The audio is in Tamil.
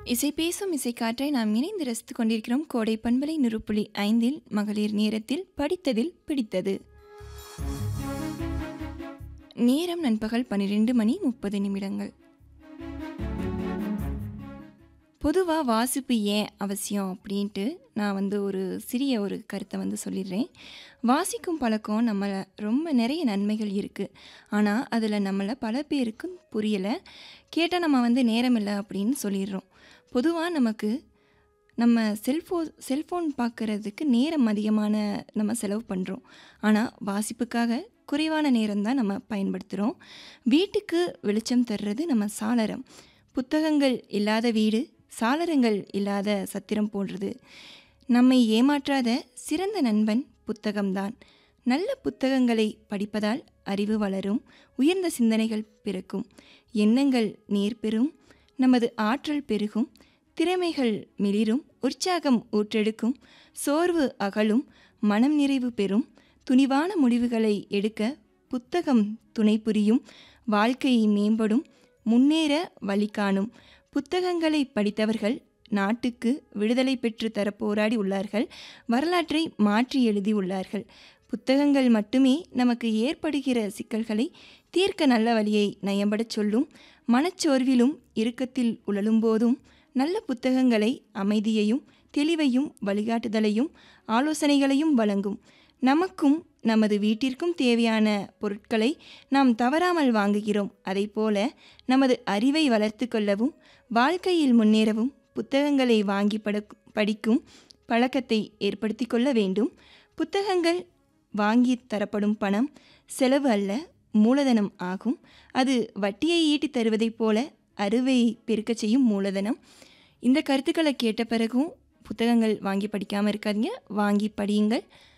இசை பேசும் இசைக்காற்றை நாம் இணைந்து ரசித்துக் கொண்டிருக்கிறோம் கோடை பண்பலை நுறுப்புள்ளி ஐந்தில் மகளிர் நேரத்தில் படித்ததில் பிடித்தது நேரம் நண்பகல் பன்னிரெண்டு மணி முப்பது நிமிடங்கள் பொதுவாக வாசிப்பு ஏன் அவசியம் அப்படின்ட்டு நான் வந்து ஒரு சிறிய ஒரு கருத்தை வந்து சொல்லிடுறேன் வாசிக்கும் பழக்கம் நம்மளை ரொம்ப நிறைய நன்மைகள் இருக்குது ஆனால் அதில் நம்மளை பல பேருக்கு புரியலை கேட்டால் நம்ம வந்து நேரம் இல்லை அப்படின்னு சொல்லிடுறோம் பொதுவாக நமக்கு நம்ம செல்ஃபோ செல்ஃபோன் பார்க்குறதுக்கு நேரம் அதிகமான நம்ம செலவு பண்ணுறோம் ஆனால் வாசிப்புக்காக குறைவான நேரம் தான் நம்ம பயன்படுத்துகிறோம் வீட்டுக்கு வெளிச்சம் தர்றது நம்ம சாளரம் புத்தகங்கள் இல்லாத வீடு சாளரங்கள் இல்லாத சத்திரம் போன்றது நம்மை ஏமாற்றாத சிறந்த நண்பன் புத்தகம்தான் நல்ல புத்தகங்களை படிப்பதால் அறிவு வளரும் உயர்ந்த சிந்தனைகள் பிறக்கும் எண்ணங்கள் நீர் பெறும் நமது ஆற்றல் பெருகும் திறமைகள் மிளிரும் உற்சாகம் ஊற்றெடுக்கும் சோர்வு அகலும் மனம் நிறைவு பெறும் துணிவான முடிவுகளை எடுக்க புத்தகம் துணை புரியும் வாழ்க்கை மேம்படும் முன்னேற வழி காணும் புத்தகங்களை படித்தவர்கள் நாட்டுக்கு விடுதலை பெற்று தர போராடி உள்ளார்கள் வரலாற்றை மாற்றி எழுதியுள்ளார்கள் புத்தகங்கள் மட்டுமே நமக்கு ஏற்படுகிற சிக்கல்களை தீர்க்க நல்ல வழியை நயம்படச் சொல்லும் மனச்சோர்விலும் இறுக்கத்தில் உழலும் போதும் நல்ல புத்தகங்களை அமைதியையும் தெளிவையும் வழிகாட்டுதலையும் ஆலோசனைகளையும் வழங்கும் நமக்கும் நமது வீட்டிற்கும் தேவையான பொருட்களை நாம் தவறாமல் வாங்குகிறோம் போல நமது அறிவை வளர்த்து கொள்ளவும் வாழ்க்கையில் முன்னேறவும் புத்தகங்களை வாங்கி பட படிக்கும் பழக்கத்தை ஏற்படுத்தி கொள்ள வேண்டும் புத்தகங்கள் வாங்கி தரப்படும் பணம் செலவு அல்ல மூலதனம் ஆகும் அது வட்டியை ஈட்டி தருவதைப் போல அறுவை பெருக்கச் செய்யும் மூலதனம் இந்த கருத்துக்களை கேட்ட பிறகும் புத்தகங்கள் வாங்கி படிக்காமல் இருக்காதீங்க வாங்கி படியுங்கள்